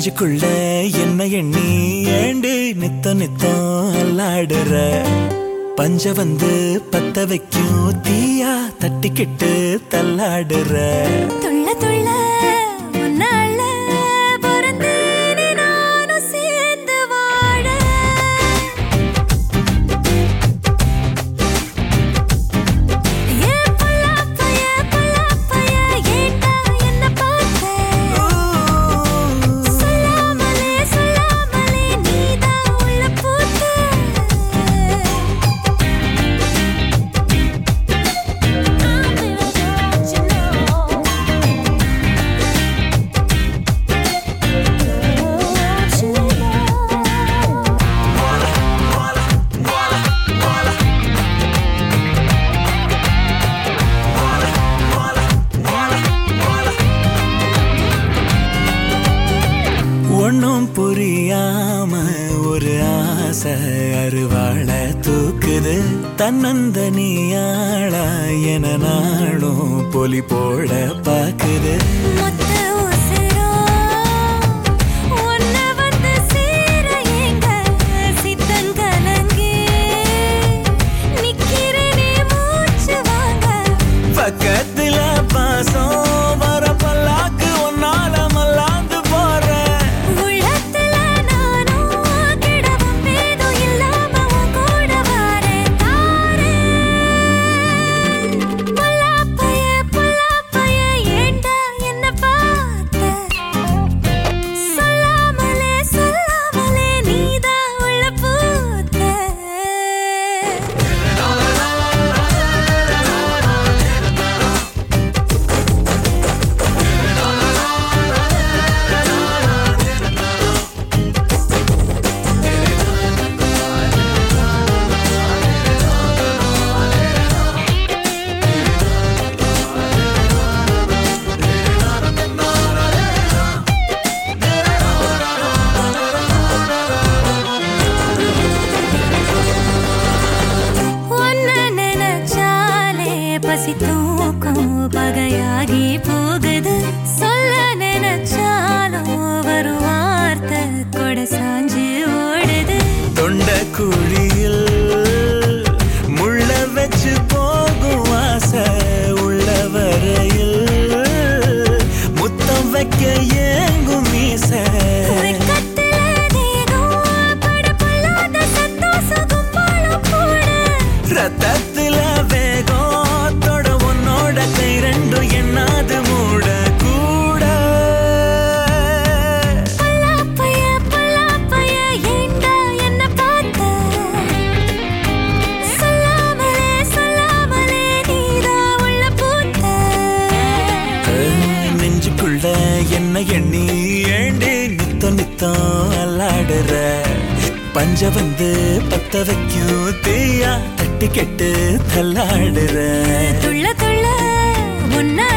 நெஞ்சுக்குள்ள என்ன எண்ணி ஏண்டு நித்த நித்தம் அல்லாடுற பஞ்ச வந்து பத்த வைக்கும் தீயா தட்டிக்கிட்டு தள்ளாடுற துள்ள துள்ள உன்னால பொறந்தேனே நானும் சேர்ந்து வாழ ஏ புல்லாப்பைய புல்லாப்பைய ஏண்டா என்ன பார்த்த சொல்லாமலே சொல்லாமலே நீதான் உள்ள பூத்த ஒன்னும் புரியாம ஒரு ஆசை அருவாள தூக்குது தன்னந்தனியாளா என நாளும் பொலி போட பாக்குது மொத்த உசிரோ உன்னை வந்து சேர எங்க சித்தங்கலங்கி நிக்கிறேனே மூச்சு வாங்க பக்கத்துல பாசம் வர பல்லாக்கு ஒன்னால மல்லாந்து போறேன் உள்ளத்துல நானும் கிடவும் பேதும் இல்லாம உன் கூட வரேன் தாரேன் புல்லாப்பைய புல்லாப்பைய ஏண்டா என்ன பார்த்த சொல்லாமலே சொல்லாமலே நீதான் உள்ள பூத்த உன்னை நினைச்சாலே பசி தூக்கம் பகையாகி போகுது சொல்ல நினைச்சாலும் ஒரு வார்த்தை கொட சாஞ்சு ஓடுது தொண்ட குழியில் முள்ள வச்சு போகும் ஆசை உள்ள வரையில் முத்தம் வைக்க ஏங்கும் மீச வெட்கத்துல தேகம் படபடாத சந்தோஷம் கும்பலும் கூட ரத்தத்துல வேகம் தொட உன்னோட கை ரெண்டும் என்னாது மூட கூட பல்லாப்பைய பல்லாப்பைய ஏண்டா என்ன பார்த்த சொல்லாமலே சொல்லாமலே நீதான் உள்ள பூத்த நெஞ்சுக்குள்ள என்ன எண்ணி ஏண்டி நித்தம் நித்தம் அல்லாடுற பஞ்ச வந்து பத்த வைக்கும் தீயா தட்டி கெட்டு தள்ளாடுற துள்ள துள்ள உன்னால